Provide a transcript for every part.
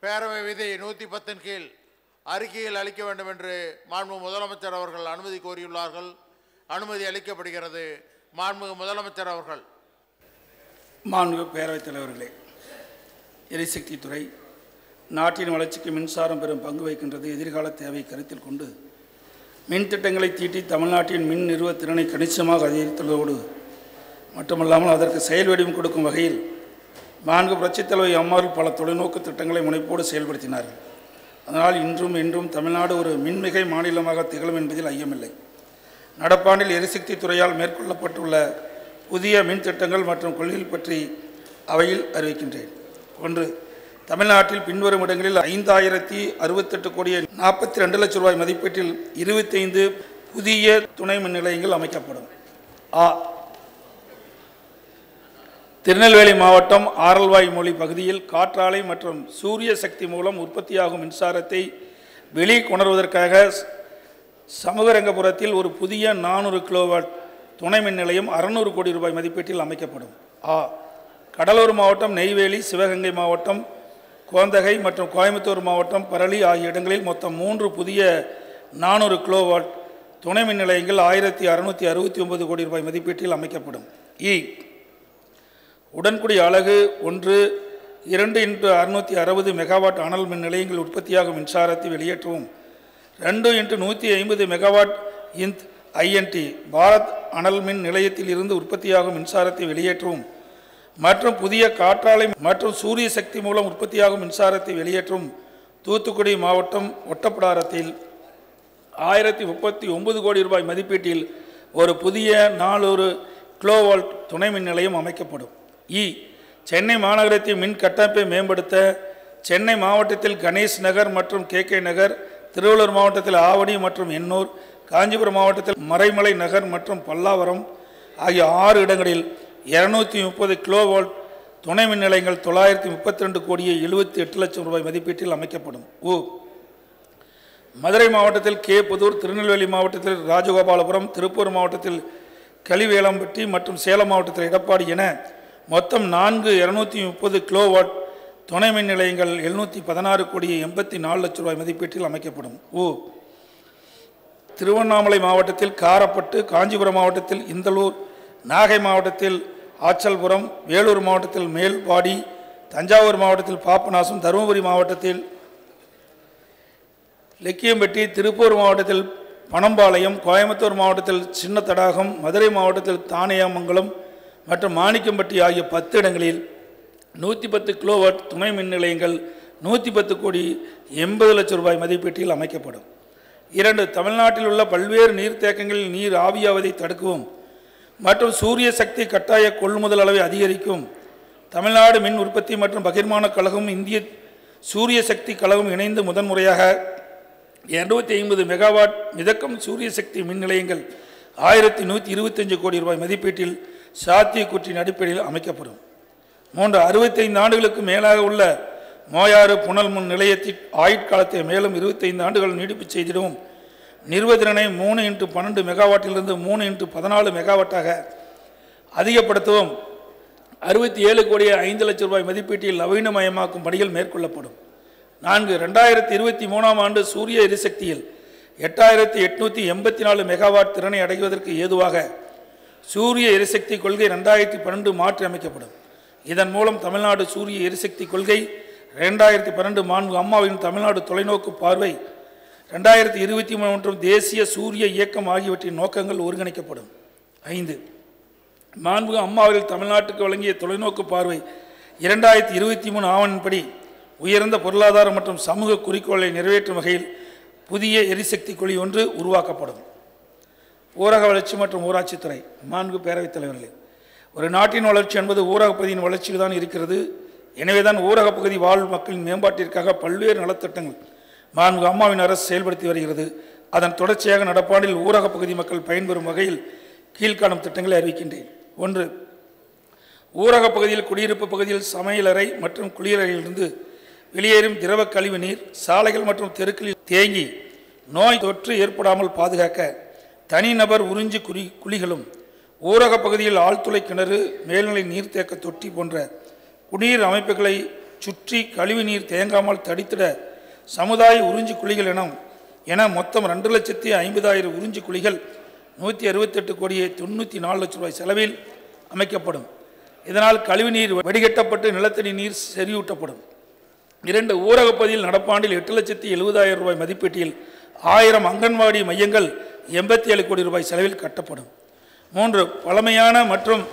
பேரவை விதி நூற்றி பத்தின் கீழ் அறிக்கையில் அளிக்க வேண்டும் என்று மாண்பு முதலமைச்சர் அவர்கள் அனுமதி கோரியுள்ளார்கள் அனுமதி அளிக்கப்படுகிறது மாண்பு முதலமைச்சர் அவர்கள் மாண்பு பேரவைத் தலைவர்களே எரிசக்தி துறை நாட்டின் வளர்ச்சிக்கு மின்சாரம் பெரும் பங்கு வகிக்கின்றது எதிர்கால தேவை கருத்தில் கொண்டு மின் திட்டங்களை தீட்டி தமிழ்நாட்டின் மின் நிறுவ திறனை கணிசமாக அதிகரித்துள்ளதோடு மட்டுமல்லாமல் அதற்கு செயல் வடிவம் கொடுக்கும் வகையில் நான்கு புரட்சித் தலைவர் அம்மாவில் பல தொலைநோக்கு திட்டங்களை முனைப்போடு செயல்படுத்தினார்கள் அதனால் இன்றும் இன்றும் தமிழ்நாடு ஒரு மின்மிகை மாநிலமாக திகழும் என்பதில் ஐயமில்லை நடப்பாண்டில் எரிசக்தி துறையால் மேற்கொள்ளப்பட்டுள்ள புதிய மின் திட்டங்கள் மற்றும் கொள்கைகள் பற்றி அவையில் அறிவிக்கின்றேன் ஒன்று தமிழ்நாட்டில் பின்வரும் இடங்களில் ஐந்தாயிரத்தி அறுபத்தெட்டு கோடியே நாற்பத்தி ரெண்டு லட்சம் ரூபாய் மதிப்பீட்டில் இருபத்தைந்து புதிய துணை மின் நிலையங்கள் அமைக்கப்படும் ஆ திருநெல்வேலி மாவட்டம் ஆரல்வாய் மொழி பகுதியில் காற்றாலை மற்றும் சூரிய சக்தி மூலம் உற்பத்தியாகும் மின்சாரத்தை வெளிக்கொணர்வதற்காக சமூகரங்கபுரத்தில் ஒரு புதிய நானூறு கிலோவாட் துணை மின் நிலையம் அறுநூறு கோடி ரூபாய் மதிப்பீட்டில் அமைக்கப்படும் ஆ கடலூர் மாவட்டம் நெய்வேலி சிவகங்கை மாவட்டம் கோந்தகை மற்றும் கோயம்புத்தூர் மாவட்டம் பரளி ஆகிய இடங்களில் மொத்தம் மூன்று புதிய நானூறு கிலோவாட் துணை மின் நிலையங்கள் ஆயிரத்தி அறுநூற்றி அறுபத்தி ஒன்பது கோடி ரூபாய் மதிப்பீட்டில் அமைக்கப்படும் இ உடன்குடி அலகு ஒன்று இரண்டு இன்ட்டு அறுநூற்றி அறுபது மெகாவாட் அனல் மின் நிலையங்கள் உற்பத்தியாகும் மின்சாரத்தை வெளியேற்றவும் ரெண்டு இன்ட்டு நூற்றி ஐம்பது மெகாவாட் இந்த் ஐஎன்டி பாரத் அனல் மின் நிலையத்தில் இருந்து உற்பத்தியாகும் மின்சாரத்தை வெளியேற்றவும் மற்றும் புதிய காற்றாலை மற்றும் சூரிய சக்தி மூலம் உற்பத்தியாகும் மின்சாரத்தை வெளியேற்றும் தூத்துக்குடி மாவட்டம் ஒட்டப்பிடாரத்தில் ஆயிரத்தி முப்பத்தி ஒன்பது கோடி ரூபாய் மதிப்பீட்டில் ஒரு புதிய நானூறு கிலோவால்ட் துணை மின் நிலையம் அமைக்கப்படும் இ சென்னை மாநகரத்தின் மின் கட்டமைப்பை மேம்படுத்த சென்னை மாவட்டத்தில் கணேஷ் நகர் மற்றும் கே கே நகர் திருவள்ளூர் மாவட்டத்தில் ஆவடி மற்றும் எண்ணூர் காஞ்சிபுரம் மாவட்டத்தில் மறைமலை நகர் மற்றும் பல்லாவரம் ஆகிய ஆறு இடங்களில் இருநூத்தி முப்பது கிலோவோல்ட் துணை மின் நிலையங்கள் தொள்ளாயிரத்தி முப்பத்தி ரெண்டு கோடியே எழுபத்தி எட்டு லட்சம் ரூபாய் மதிப்பீட்டில் அமைக்கப்படும் ஓ மதுரை மாவட்டத்தில் கே புதூர் திருநெல்வேலி மாவட்டத்தில் ராஜகோபாலபுரம் திருப்பூர் மாவட்டத்தில் கலிவேலம்பட்டி மற்றும் சேலம் மாவட்டத்தில் எடப்பாடி என மொத்தம் நான்கு இருநூத்தி முப்பது கிலோவாட் துணை மின் நிலையங்கள் எழுநூற்றி பதினாறு கோடியே எண்பத்தி நாலு லட்சம் ரூபாய் மதிப்பீட்டில் அமைக்கப்படும் ஓ திருவண்ணாமலை மாவட்டத்தில் காரப்பட்டு காஞ்சிபுரம் மாவட்டத்தில் இந்தலூர் நாகை மாவட்டத்தில் ஆச்சல்புரம் வேலூர் மாவட்டத்தில் மேல்பாடி தஞ்சாவூர் மாவட்டத்தில் பாபநாசம் தருமபுரி மாவட்டத்தில் லெக்கியம்பட்டி திருப்பூர் மாவட்டத்தில் பனம்பாளையம் கோயம்புத்தூர் மாவட்டத்தில் சின்ன தடாகம் மதுரை மாவட்டத்தில் தானையாமங்கலம் மற்றும் மாணிக்கம்பட்டி ஆகிய பத்து இடங்களில் நூற்றி பத்து கிலோவாட் துணை மின் நிலையங்கள் நூற்றி பத்து கோடி எண்பது லட்சம் ரூபாய் மதிப்பீட்டில் அமைக்கப்படும் இரண்டு தமிழ்நாட்டில் உள்ள பல்வேறு நீர்த்தேக்கங்களில் நீர் ஆவியாவதை தடுக்கவும் மற்றும் சூரிய சக்தி கட்டாய கொள்முதல் அளவை அதிகரிக்கும் தமிழ்நாடு மின் உற்பத்தி மற்றும் பகிர்மான கழகம் இந்திய சூரிய சக்தி கழகம் இணைந்து முதன்முறையாக இருநூத்தி ஐம்பது மெகாவாட் மிதக்கும் சூரிய சக்தி மின் நிலையங்கள் ஆயிரத்தி நூற்றி இருபத்தஞ்சு கோடி ரூபாய் மதிப்பீட்டில் சாத்தியக்கூற்றின் அடிப்படையில் அமைக்கப்படும் மூன்று அறுபத்தைந்து ஆண்டுகளுக்கு மேலாக உள்ள மோயாறு புனல் முன் நிலையத்தின் ஆயுட்காலத்தை மேலும் இருபத்தைந்து ஆண்டுகள் நீடிப்பு செய்திடவும் நிறுவதிறனை மூணு இன்ட்டு பன்னெண்டு மெகாவாட்டிலிருந்து மூணு இன்ட்டு பதினாலு மெகாவாட்டாக அதிகப்படுத்தவும் அறுபத்தி ஏழு கோடி ஐந்து லட்சம் ரூபாய் மதிப்பீட்டில் நவீனமயமாக்கும் பணிகள் மேற்கொள்ளப்படும் நான்கு ரெண்டாயிரத்தி இருபத்தி மூணாம் ஆண்டு சூரிய எரிசக்தியில் எட்டாயிரத்தி எட்நூற்றி எண்பத்தி நாலு மெகாவாட் திறனை அடைவதற்கு ஏதுவாக சூரிய எரிசக்தி கொள்கை ரெண்டாயிரத்தி பன்னெண்டு மாற்றி அமைக்கப்படும் இதன் மூலம் தமிழ்நாடு சூரிய எரிசக்தி கொள்கை ரெண்டாயிரத்தி பன்னெண்டு மாண்பு அம்மாவின் தமிழ்நாடு தொலைநோக்கு பார்வை ரெண்டாயிரத்தி இருபத்தி மூணு மற்றும் தேசிய சூரிய இயக்கம் ஆகியவற்றின் நோக்கங்கள் ஒருங்கிணைக்கப்படும் ஐந்து மாண்பு அம்மாவில் தமிழ்நாட்டுக்கு வழங்கிய தொலைநோக்கு பார்வை இரண்டாயிரத்தி இருபத்தி மூணு ஆவணின்படி உயர்ந்த பொருளாதார மற்றும் சமூக குறிக்கோளை நிறைவேற்றும் வகையில் புதிய எரிசக்தி குழி ஒன்று உருவாக்கப்படும் ஊரக வளர்ச்சி மற்றும் ஊராட்சித்துறை மாண்பு பேரவைத் தலைவர்களே ஒரு நாட்டின் வளர்ச்சி என்பது ஊரகப் பகுதியின் வளர்ச்சியில் தான் இருக்கிறது எனவேதான் ஊரகப் பகுதி வாழ் மக்களின் மேம்பாட்டிற்காக பல்வேறு நலத்திட்டங்கள் மாண்பு அம்மாவின் அரசு செயல்படுத்தி வருகிறது அதன் தொடர்ச்சியாக நடப்பாண்டில் ஊரகப் பகுதி மக்கள் பயன்பெறும் வகையில் கீழ்காணும் திட்டங்களை அறிவிக்கின்றேன் ஒன்று ஊரகப் பகுதியில் குடியிருப்பு பகுதியில் சமையலறை மற்றும் குளியலறையிலிருந்து வெளியேறும் திரவ கழிவு நீர் சாலைகள் மற்றும் தெருக்களில் தேங்கி நோய் தொற்று ஏற்படாமல் பாதுகாக்க தனிநபர் உறிஞ்சி குழி குழிகளும் ஊரகப் பகுதியில் ஆழ்துளை கிணறு மேல்நிலை நீர்த்தேக்க தொட்டி போன்ற குடிநீர் அமைப்புகளை சுற்றி கழிவுநீர் தேங்காமல் தடித்திட சமுதாய உறிஞ்சி குழிகள் எனும் என மொத்தம் ரெண்டு லட்சத்தி ஐம்பதாயிரம் உறிஞ்சி குழிகள் நூற்றி அறுபத்தெட்டு கோடியே தொண்ணூற்றி நாலு லட்சம் ரூபாய் செலவில் அமைக்கப்படும் இதனால் கழிவுநீர் வடிகட்டப்பட்டு நிலத்தடி நீர் செறிவூட்டப்படும் இரண்டு ஊரகப் பகுதியில் நடப்பாண்டில் எட்டு லட்சத்தி எழுபதாயிரம் ரூபாய் மதிப்பீட்டில் ஆயிரம் அங்கன்வாடி மையங்கள் எண்பத்தி ஏழு கோடி ரூபாய் செலவில் கட்டப்படும் மூன்று பழமையான மற்றும்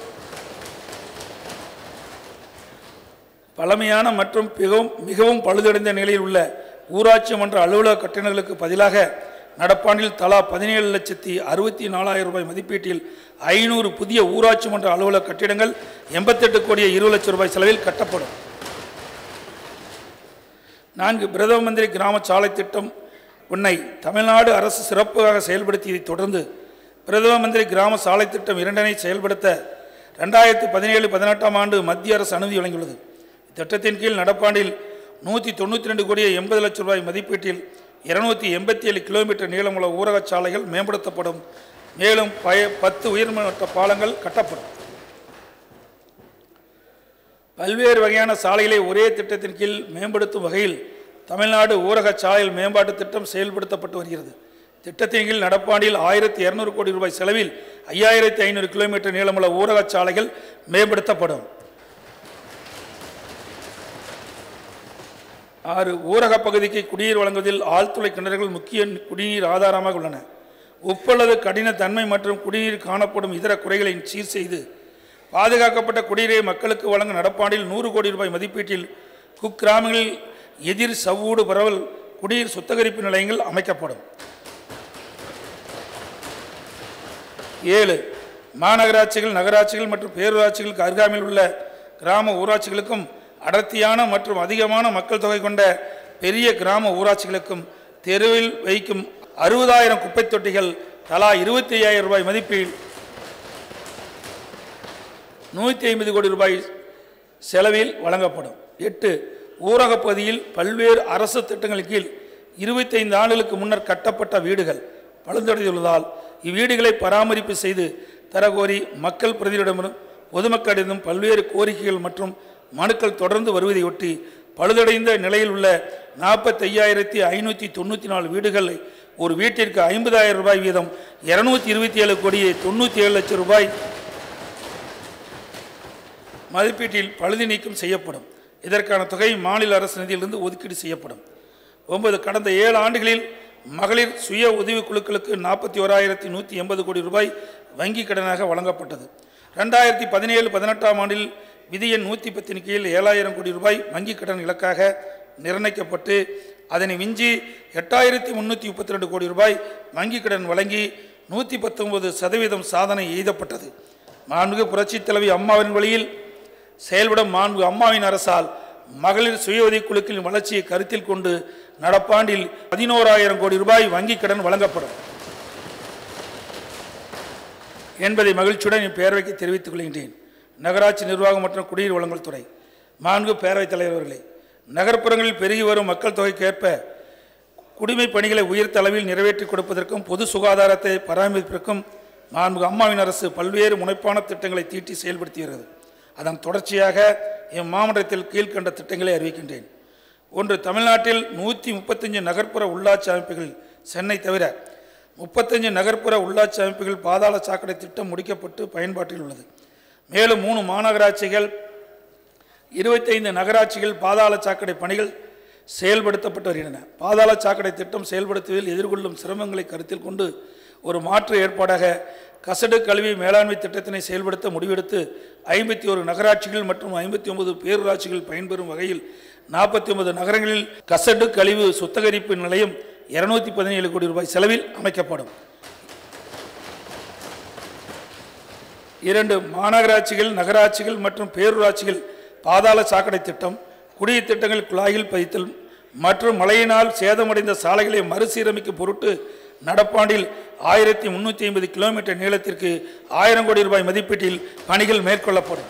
பழமையான மற்றும் மிகவும் மிகவும் பழுதடைந்த நிலையில் உள்ள ஊராட்சி மன்ற அலுவலக கட்டிடங்களுக்கு பதிலாக நடப்பாண்டில் தலா பதினேழு லட்சத்தி அறுபத்தி நாலாயிரம் ரூபாய் மதிப்பீட்டில் ஐநூறு புதிய ஊராட்சி மன்ற அலுவலக கட்டிடங்கள் எண்பத்தெட்டு கோடியே இருபது லட்சம் ரூபாய் செலவில் கட்டப்படும் நான்கு பிரதம மந்திரி கிராம சாலை திட்டம் உன்னை தமிழ்நாடு அரசு சிறப்பாக செயல்படுத்தியதைத் தொடர்ந்து பிரதம மந்திரி கிராம சாலை திட்டம் இரண்டனை செயல்படுத்த ரெண்டாயிரத்தி பதினேழு பதினெட்டாம் ஆண்டு மத்திய அரசு அனுமதி வழங்கியுள்ளது இத்திட்டத்தின் கீழ் நடப்பாண்டில் நூற்றி தொண்ணூற்றி ரெண்டு கோடியே எண்பது லட்சம் ரூபாய் மதிப்பீட்டில் இருநூத்தி எண்பத்தி ஏழு கிலோமீட்டர் நீளமுள்ள ஊரக சாலைகள் மேம்படுத்தப்படும் மேலும் பய பத்து உயர்மட்ட பாலங்கள் கட்டப்படும் பல்வேறு வகையான சாலைகளை ஒரே திட்டத்தின் கீழ் மேம்படுத்தும் வகையில் தமிழ்நாடு ஊரக சாலைகள் மேம்பாட்டு திட்டம் செயல்படுத்தப்பட்டு வருகிறது திட்டத்தின் கீழ் நடப்பாண்டில் ஆயிரத்தி இரநூறு கோடி ரூபாய் செலவில் ஐயாயிரத்தி ஐநூறு கிலோமீட்டர் நீளமுள்ள ஊரக சாலைகள் மேம்படுத்தப்படும் ஆறு ஊரக பகுதிக்கு குடிநீர் வழங்குவதில் ஆழ்துளை கிணறுகள் முக்கிய குடிநீர் ஆதாரமாக உள்ளன உப்பளவு கடின தன்மை மற்றும் குடிநீர் காணப்படும் இதர குறைகளை சீர் செய்து பாதுகாக்கப்பட்ட குடிநீரை மக்களுக்கு வழங்க நடப்பாண்டில் நூறு கோடி ரூபாய் மதிப்பீட்டில் குக்கிராமங்களில் எதிர் சவ்வூடு பரவல் குடிநீர் சுத்திகரிப்பு நிலையங்கள் அமைக்கப்படும் ஏழு மாநகராட்சிகள் நகராட்சிகள் மற்றும் பேரூராட்சிகளுக்கு அருகாமையில் உள்ள கிராம ஊராட்சிகளுக்கும் அடர்த்தியான மற்றும் அதிகமான மக்கள் தொகை கொண்ட பெரிய கிராம ஊராட்சிகளுக்கும் தெருவில் வைக்கும் அறுபதாயிரம் குப்பைத் தொட்டிகள் தலா இருபத்தி ஐயாயிரம் ரூபாய் மதிப்பில் நூற்றி ஐம்பது கோடி ரூபாய் செலவில் வழங்கப்படும் எட்டு ஊரகப் பகுதியில் பல்வேறு அரசு திட்டங்களின் கீழ் இருபத்தைந்து ஆண்டுகளுக்கு முன்னர் கட்டப்பட்ட வீடுகள் பழுந்தடைந்துள்ளதால் இவ்வீடுகளை பராமரிப்பு செய்து தரகோரி மக்கள் பிரதிகளிடமும் பொதுமக்களிடம் பல்வேறு கோரிக்கைகள் மற்றும் மனுக்கள் தொடர்ந்து வருவதையொட்டி பழுதடைந்த நிலையில் உள்ள நாற்பத்தையாயிரத்தி ஐநூற்றி தொண்ணூற்றி நாலு வீடுகளை ஒரு வீட்டிற்கு ஐம்பதாயிரம் ரூபாய் வீதம் இருநூத்தி இருபத்தி ஏழு கோடியே தொண்ணூற்றி ஏழு லட்சம் ரூபாய் மதிப்பீட்டில் பழுது நீக்கம் செய்யப்படும் இதற்கான தொகை மாநில அரசு நிதியிலிருந்து ஒதுக்கீடு செய்யப்படும் ஒன்பது கடந்த ஏழு ஆண்டுகளில் மகளிர் சுய உதவிக் குழுக்களுக்கு நாற்பத்தி ஓராயிரத்தி நூற்றி எண்பது கோடி ரூபாய் வங்கி கடனாக வழங்கப்பட்டது ரெண்டாயிரத்தி பதினேழு பதினெட்டாம் ஆண்டில் விதி எண் நூற்றி பத்தின் கீழ் ஏழாயிரம் கோடி ரூபாய் வங்கி கடன் இலக்காக நிர்ணயிக்கப்பட்டு அதனை மிஞ்சி எட்டாயிரத்தி முந்நூற்றி முப்பத்தி ரெண்டு கோடி ரூபாய் வங்கி கடன் வழங்கி நூற்றி பத்தொன்பது சதவீதம் சாதனை எய்தப்பட்டது மாண்புமிகு புரட்சித் தலைவி அம்மாவின் வழியில் செயல்படும் மாண்பு அம்மாவின் அரசால் மகளிர் சுய உதவிக் குழுக்களின் வளர்ச்சியை கருத்தில் கொண்டு நடப்பாண்டில் பதினோராயிரம் கோடி ரூபாய் வங்கிக் கடன் வழங்கப்படும் என்பதை மகிழ்ச்சியுடன் இப்பேரவைக்கு தெரிவித்துக் கொள்கின்றேன் நகராட்சி நிர்வாகம் மற்றும் குடிநீர் வழங்கல் துறை மாண்பு பேரவைத் தலைவர்களே நகர்ப்புறங்களில் பெருகி வரும் மக்கள் தொகைக்கு ஏற்ப குடிமைப் பணிகளை உயர்த்த அளவில் நிறைவேற்றிக் கொடுப்பதற்கும் பொது சுகாதாரத்தை பராமரிப்பதற்கும் மாண்புமிகு அம்மாவின் அரசு பல்வேறு முனைப்பான திட்டங்களை தீட்டி செயல்படுத்தி வருகிறது அதன் தொடர்ச்சியாக இம்மாவட்டத்தில் கீழ்க்கண்ட திட்டங்களை அறிவிக்கின்றேன் ஒன்று தமிழ்நாட்டில் நூற்றி முப்பத்தஞ்சு நகர்ப்புற உள்ளாட்சி அமைப்புகள் சென்னை தவிர முப்பத்தஞ்சு நகர்ப்புற உள்ளாட்சி அமைப்புகள் பாதாள சாக்கடை திட்டம் முடிக்கப்பட்டு பயன்பாட்டில் உள்ளது மேலும் மூணு மாநகராட்சிகள் இருபத்தைந்து நகராட்சிகள் பாதாள சாக்கடை பணிகள் செயல்படுத்தப்பட்டு வருகின்றன பாதாள சாக்கடை திட்டம் செயல்படுத்துவதில் எதிர்கொள்ளும் சிரமங்களை கருத்தில் கொண்டு ஒரு மாற்று ஏற்பாடாக கசடு கல்வி மேலாண்மை திட்டத்தினை செயல்படுத்த முடிவெடுத்து ஐம்பத்தி ஒரு நகராட்சிகள் மற்றும் ஐம்பத்தி ஒன்பது பேரூராட்சிகள் பயன்பெறும் வகையில் நாற்பத்தி ஒன்பது நகரங்களில் கசடு கழிவு சுத்திகரிப்பு நிலையம் இருநூத்தி பதினேழு கோடி ரூபாய் செலவில் அமைக்கப்படும் இரண்டு மாநகராட்சிகள் நகராட்சிகள் மற்றும் பேரூராட்சிகள் பாதாள சாக்கடை திட்டம் குடிநீர் திட்டங்கள் குழாயில் பதித்தல் மற்றும் மழையினால் சேதமடைந்த சாலைகளை மறுசீரமைக்கும் பொருட்டு நடப்பாண்டில் ஆயிரத்தி முன்னூற்றி ஐம்பது கிலோமீட்டர் நீளத்திற்கு ஆயிரம் கோடி ரூபாய் மதிப்பீட்டில் பணிகள் மேற்கொள்ளப்படும்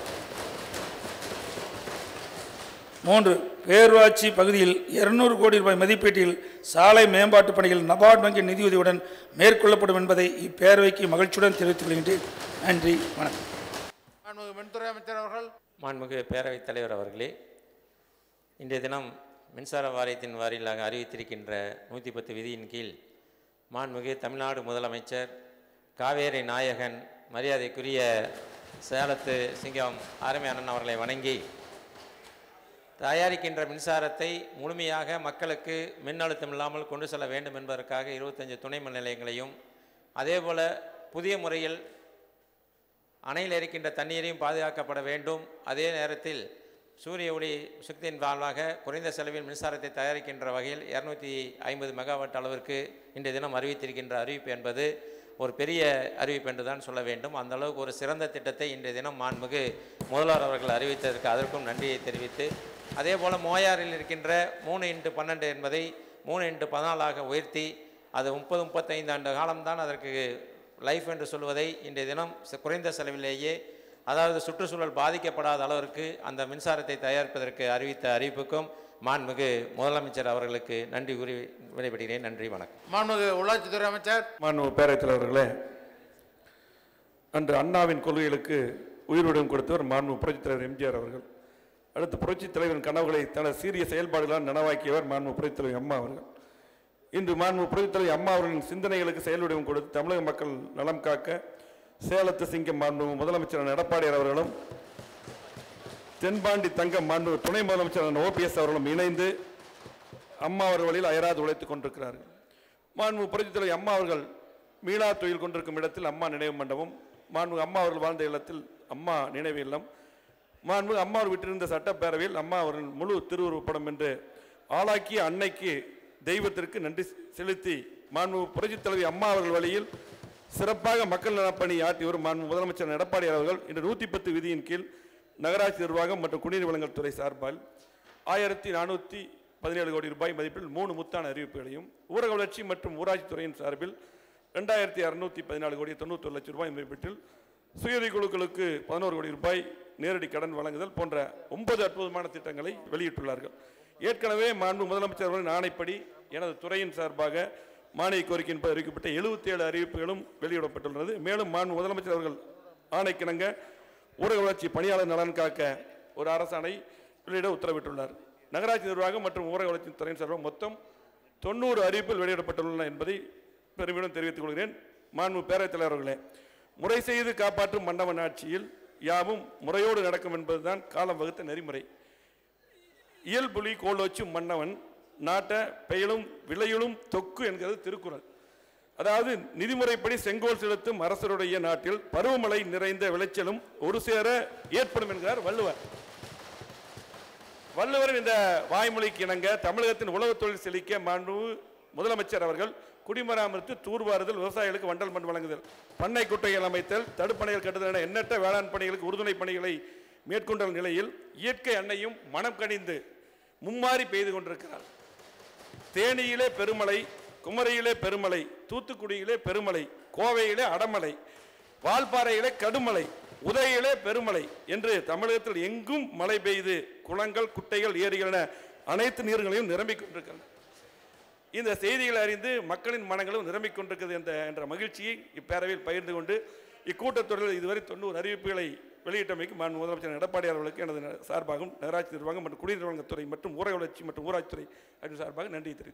மூன்று பேரூராட்சி பகுதியில் இருநூறு கோடி ரூபாய் மதிப்பீட்டில் சாலை மேம்பாட்டு பணிகள் நபார்டு வங்கி நிதியுதவியுடன் மேற்கொள்ளப்படும் என்பதை இப்பேரவைக்கு மகிழ்ச்சியுடன் தெரிவித்துக் கொள்கின்றேன் நன்றி வணக்கம் மாண்புமிகு மின்துறை அமைச்சர் அவர்கள் மாண்புமிகு பேரவைத் தலைவர் அவர்களே இன்றைய தினம் மின்சார வாரியத்தின் வாரிலாக அறிவித்திருக்கின்ற நூற்றி பத்து விதியின் கீழ் மாண்புமிகு தமிழ்நாடு முதலமைச்சர் காவேரி நாயகன் மரியாதைக்குரிய சேலத்து சிங்கம் ஆரம்பி அண்ணன் அவர்களை வணங்கி தயாரிக்கின்ற மின்சாரத்தை முழுமையாக மக்களுக்கு மின் அழுத்தம் இல்லாமல் கொண்டு செல்ல வேண்டும் என்பதற்காக இருபத்தஞ்சு துணை மின் நிலையங்களையும் அதேபோல புதிய முறையில் அணையில் இருக்கின்ற தண்ணீரையும் பாதுகாக்கப்பட வேண்டும் அதே நேரத்தில் சூரிய ஒளி சக்தியின் வாழ்வாக குறைந்த செலவில் மின்சாரத்தை தயாரிக்கின்ற வகையில் இரநூத்தி ஐம்பது மெகாவாட் அளவிற்கு இன்றைய தினம் அறிவித்திருக்கின்ற அறிவிப்பு என்பது ஒரு பெரிய அறிவிப்பு என்று தான் சொல்ல வேண்டும் அந்த அளவுக்கு ஒரு சிறந்த திட்டத்தை இன்றைய தினம் மாண்புமிகு முதல்வர் அவர்கள் அறிவித்ததற்கு அதற்கும் நன்றியை தெரிவித்து அதே போல் மோயாரில் இருக்கின்ற மூணு இன்ட்டு பன்னெண்டு என்பதை மூணு இன்ட்டு பதினாலாக உயர்த்தி அது முப்பது முப்பத்தைந்து ஆண்டு காலம்தான் அதற்கு லைஃப் என்று சொல்வதை இன்றைய தினம் ச- குறைந்த செலவிலேயே அதாவது சுற்றுச்சூழல் பாதிக்கப்படாத அளவிற்கு அந்த மின்சாரத்தை தயாரிப்பதற்கு அறிவித்த அறிவிப்புக்கும் மாண்புமிகு முதலமைச்சர் அவர்களுக்கு நன்றி கூறி விடைபெறுகிறேன் நன்றி வணக்கம் மாண்புமிகு உள்ளாட்சித்துறை அமைச்சர் மாண்பு பேரவைத் தலைவர்களே அன்று அண்ணாவின் கொள்கைகளுக்கு உயிரிடம் கொடுத்தவர் மாண்பு புரட்சித் தலைவர் எம்ஜிஆர் அவர்கள் அடுத்து புரட்சித் தலைவரின் கனவுகளை தனது சீரிய செயல்பாடுகளால் நனவாக்கியவர் மாண்பு புரட்சித் தலைவர் அம்மா அவர்கள் இன்று மாண்பு புரட்சித் தலைவர் அம்மா அவர்களின் சிந்தனைகளுக்கு செயல்வடிவம் கொடுத்து தமிழக மக்கள் நலம் காக்க சேலத்து சிங்கம் மாண்பு முதலமைச்சர் எடப்பாடியார் அவர்களும் தென்பாண்டி தங்கம் மாண்பு துணை முதலமைச்சர் ஓபிஎஸ் அவர்களும் இணைந்து அம்மா அவர்கள் வழியில் அயராது உழைத்துக் கொண்டிருக்கிறார்கள் மாண்பு புரட்சித் தலைவர் அம்மா அவர்கள் மீளா தொழில் கொண்டிருக்கும் இடத்தில் அம்மா நினைவு மண்டபம் மாண்பு அம்மா அவர்கள் வாழ்ந்த இல்லத்தில் அம்மா நினைவு இல்லம் மாண்பு அம்மா அவர் விட்டிருந்த சட்டப்பேரவையில் அம்மா அவர்கள் முழு திருவுருவப்படம் என்று ஆளாக்கிய அன்னைக்கு தெய்வத்திற்கு நன்றி செலுத்தி மாண்பு புரட்சித் தலைவி அம்மா அவர்கள் வழியில் சிறப்பாக மக்கள் நலப்பணி ஆற்றி வரும் மாண்பு முதலமைச்சர் எடப்பாடி அவர்கள் இன்று நூற்றி பத்து விதியின் கீழ் நகராட்சி நிர்வாகம் மற்றும் குடிநீர் வழங்கல் துறை சார்பால் ஆயிரத்தி நானூற்றி பதினேழு கோடி ரூபாய் மதிப்பில் மூணு முத்தான அறிவிப்புகளையும் ஊரக வளர்ச்சி மற்றும் ஊராட்சித் துறையின் சார்பில் ரெண்டாயிரத்தி அறுநூற்றி பதினாலு கோடி தொண்ணூத்தொரு லட்சம் ரூபாய் மதிப்பீட்டில் சுயஉதவி குழுக்களுக்கு பதினோரு கோடி ரூபாய் நேரடி கடன் வழங்குதல் போன்ற ஒன்பது அற்புதமான திட்டங்களை வெளியிட்டுள்ளார்கள் ஏற்கனவே மாண்பு முதலமைச்சர் அவர்களின் ஆணைப்படி எனது துறையின் சார்பாக மானிய கோரிக்கை என்பது அறிவிக்கப்பட்ட எழுபத்தி ஏழு அறிவிப்புகளும் வெளியிடப்பட்டுள்ளது மேலும் மாண்பு முதலமைச்சர் அவர்கள் ஆணைக்கிணங்க ஊரக வளர்ச்சி பணியாளர் நலன் காக்க ஒரு அரசாணை வெளியிட உத்தரவிட்டுள்ளார் நகராட்சி நிர்வாகம் மற்றும் ஊரக வளர்ச்சி துறையின் சார்பாக மொத்தம் தொண்ணூறு அறிவிப்புகள் வெளியிடப்பட்டுள்ளன என்பதை பெருமையுடன் தெரிவித்துக் கொள்கிறேன் மாண்பு பேரவைத் தலைவர்களே முறை செய்து காப்பாற்றும் மன்னவன் ஆட்சியில் யாவும் முறையோடு நடக்கும் என்பதுதான் காலம் வகுத்த நெறிமுறை இயல்புலி கோலோச்சும் மன்னவன் நாட்ட பெயலும் விளையுளும் தொக்கு என்கிறது திருக்குறள் அதாவது நிதிமுறைப்படி செங்கோல் செலுத்தும் அரசருடைய நாட்டில் பருவமழை நிறைந்த விளைச்சலும் ஒரு சேர ஏற்படும் என்கிறார் வள்ளுவர் வள்ளுவரின் இந்த வாய்மொழிக்கு இணங்க தமிழகத்தின் உழவுத் தொழில் செழிக்க மாண்பு முதலமைச்சர் அவர்கள் குடிமராமத்து தூர்வாறுதல் விவசாயிகளுக்கு வண்டல் மண் வழங்குதல் பண்ணை குட்டைகள் அமைத்தல் தடுப்பணைகள் கட்டுதல் என எண்ணற்ற வேளாண் பணிகளுக்கு உறுதுணை பணிகளை மேற்கொண்ட நிலையில் இயற்கை அன்னையும் மனம் கனிந்து மும்மாறி பெய்து கொண்டிருக்கிறார் தேனியிலே பெருமழை குமரியிலே பெருமழை தூத்துக்குடியிலே பெருமழை கோவையிலே அடமழை வால்பாறையிலே கடுமழை உதயிலே பெருமழை என்று தமிழகத்தில் எங்கும் மழை பெய்து குளங்கள் குட்டைகள் ஏரிகள் என அனைத்து நீர்களையும் நிரம்பிக் கொண்டிருக்கின்றன இந்த செய்திகளை அறிந்து மக்களின் மனங்களும் நிரம்பிக் கொண்டிருக்கிறது என்ற என்ற மகிழ்ச்சியை இப்பேரவையில் பகிர்ந்து கொண்டு இக்கூட்டத்தொடரில் இதுவரை தொண்ணூறு அறிவிப்புகளை வெளியிட்டமைக்கு மாண்பு முதலமைச்சர் எடப்பாடி அவர்களுக்கு எனது சார்பாகவும் நகராட்சி நிர்வாகம் மற்றும் குடிநீர் வழங்கத்துறை மற்றும் ஊரக வளர்ச்சி மற்றும் ஊராட்சித்துறை சார்பாக நன்றி தெரிவித்துக்